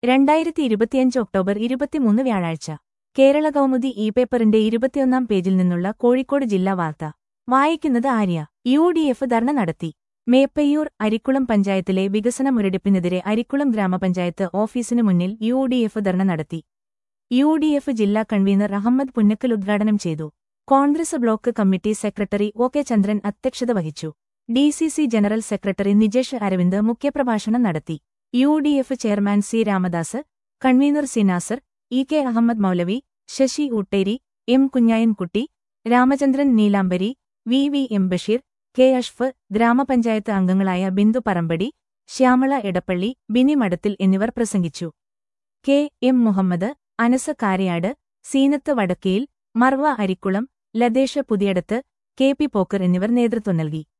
രണ്ടായിരത്തി ഇരുപത്തിയഞ്ച് ഒക്ടോബർ ഇരുപത്തിമൂന്ന് വ്യാഴാഴ്ച കേരള കൗമുദി ഇ പേപ്പറിന്റെ ഇരുപത്തിയൊന്നാം പേജിൽ നിന്നുള്ള കോഴിക്കോട് ജില്ലാ വാർത്ത വായിക്കുന്നത് Arya U D F dharna നടത്തി മേപ്പയ്യൂർ അരിക്കുളം പഞ്ചായത്തിലെ വികസന മുരടിപ്പിനെതിരെ അരിക്കുളം ഗ്രാമപഞ്ചായത്ത് ഓഫീസിനു മുന്നിൽ യു ഡി എഫ് ധർണ നടത്തി യു ഡി എഫ് ജില്ലാ കൺവീനർ അഹമ്മദ് പുന്നക്കൽ ഉദ്ഘാടനം ചെയ്തു Congress block committee secretary O K Chandran അധ്യക്ഷത വഹിച്ചു D C C general secretary Nijesh Aravind മുഖ്യപ്രഭാഷണം നടത്തി U D F chairman C Ramadas convener C Nasar E K Ahammed Moulavi Sasi Ootteri M Kunhayankutty Ramachandran Neelambari V V M Basheer K അഷ്ഫ് ഗ്രാമപഞ്ചായത്ത് അംഗങ്ങളായ ബിന്ദു പറമ്പടി ശ്യാമള എടപ്പള്ളി ബിനി മഠത്തിൽ എന്നിവർ പ്രസംഗിച്ചു K M Muhammed Anas Karayad Seenath Vadakkayil Marva Arikkulam Latesha Puthiyadath K P Pokkar എന്നിവർ നേതൃത്വം നൽകി